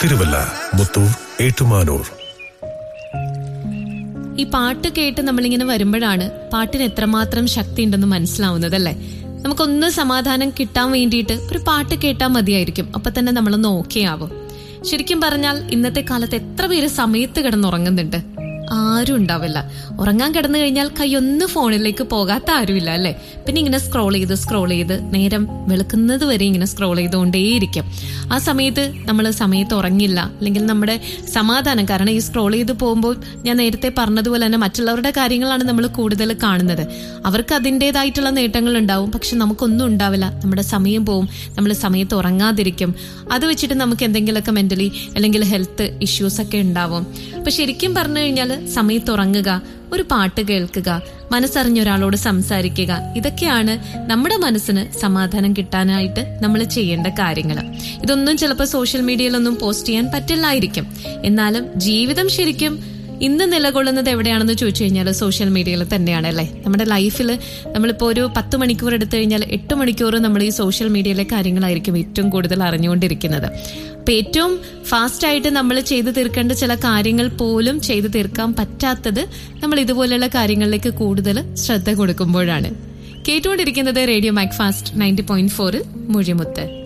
തിരുവല്ല മുത്തൂർ ഏറ്റുമാനൂർ ഈ പാട്ട് കേട്ട് നമ്മളിങ്ങനെ വരുമ്പോഴാണ് പാട്ടിന് എത്രമാത്രം ശക്തി ഉണ്ടെന്ന് മനസ്സിലാവുന്നത് അല്ലേ നമുക്കൊന്ന് സമാധാനം കിട്ടാൻ വേണ്ടിയിട്ട് ഒരു പാട്ട് കേട്ടാൽ മതിയായിരിക്കും അപ്പൊ തന്നെ നമ്മളൊന്ന് ഓക്കെ ആവും ശരിക്കും പറഞ്ഞാൽ ഇന്നത്തെ കാലത്ത് എത്ര പേര് സമയത്ത് കിടന്നുറങ്ങുന്നുണ്ട് ആരും ഉണ്ടാവില്ല ഉറങ്ങാൻ കിടന്നു കഴിഞ്ഞാൽ കൈയൊന്ന് ഫോണിലേക്ക് പോകാത്ത ആരുമില്ല അല്ലെ പിന്നെ ഇങ്ങനെ സ്ക്രോൾ ചെയ്ത് സ്ക്രോൾ ചെയ്ത് നേരം വെളുക്കുന്നത് വരെ ഇങ്ങനെ സ്ക്രോൾ ചെയ്തുകൊണ്ടേയിരിക്കും ആ സമയത്ത് നമ്മൾ സമയത്ത് ഉറങ്ങില്ല അല്ലെങ്കിൽ നമ്മുടെ സമാധാനം കാരണം ഈ സ്ക്രോൾ ചെയ്ത് പോകുമ്പോൾ ഞാൻ നേരത്തെ പറഞ്ഞതുപോലെ തന്നെ മറ്റുള്ളവരുടെ കാര്യങ്ങളാണ് നമ്മൾ കൂടുതൽ കാണുന്നത് അവർക്ക് അതിൻ്റെതായിട്ടുള്ള നേട്ടങ്ങൾ ഉണ്ടാവും പക്ഷെ നമുക്കൊന്നും ഉണ്ടാവില്ല നമ്മുടെ സമയം പോവും നമ്മൾ സമയത്ത് ഉറങ്ങാതിരിക്കും അത് വെച്ചിട്ട് നമുക്ക് എന്തെങ്കിലുമൊക്കെ മെന്റലി അല്ലെങ്കിൽ ഹെൽത്ത് ഇഷ്യൂസ് ഒക്കെ ഉണ്ടാവും അപ്പൊ ശരിക്കും പറഞ്ഞു കഴിഞ്ഞാൽ സമയത്ത് ഉറങ്ങുക ഒരു പാട്ട് കേൾക്കുക മനസ്സറിഞ്ഞ ഒരാളോട് സംസാരിക്കുക ഇതൊക്കെയാണ് നമ്മുടെ മനസ്സിന് സമാധാനം കിട്ടാനായിട്ട് നമ്മൾ ചെയ്യേണ്ട കാര്യങ്ങൾ ഇതൊന്നും ചിലപ്പോൾ സോഷ്യൽ മീഡിയയിലൊന്നും പോസ്റ്റ് ചെയ്യാൻ പറ്റില്ലായിരിക്കും എന്നാലും ജീവിതം ശരിക്കും ഇന്ന് നിലകൊള്ളുന്നത് എവിടെയാണെന്ന് ചോദിച്ചു കഴിഞ്ഞാൽ സോഷ്യൽ മീഡിയയിൽ തന്നെയാണ് അല്ലേ നമ്മുടെ ലൈഫിൽ നമ്മളിപ്പോൾ ഒരു പത്ത് മണിക്കൂർ എടുത്തു കഴിഞ്ഞാൽ എട്ട് മണിക്കൂർ നമ്മൾ ഈ സോഷ്യൽ മീഡിയയിലെ കാര്യങ്ങളായിരിക്കും ഏറ്റവും കൂടുതൽ അറിഞ്ഞുകൊണ്ടിരിക്കുന്നത് അപ്പൊ ഏറ്റവും ഫാസ്റ്റ് ആയിട്ട് നമ്മൾ ചെയ്തു തീർക്കേണ്ട ചില കാര്യങ്ങൾ പോലും ചെയ്തു തീർക്കാൻ പറ്റാത്തത് നമ്മൾ ഇതുപോലെയുള്ള കാര്യങ്ങളിലേക്ക് കൂടുതൽ ശ്രദ്ധ കൊടുക്കുമ്പോഴാണ് കേട്ടുകൊണ്ടിരിക്കുന്നത് radio Mac Fast ninety point ഫോറിൽ മുഴിമുത്ത്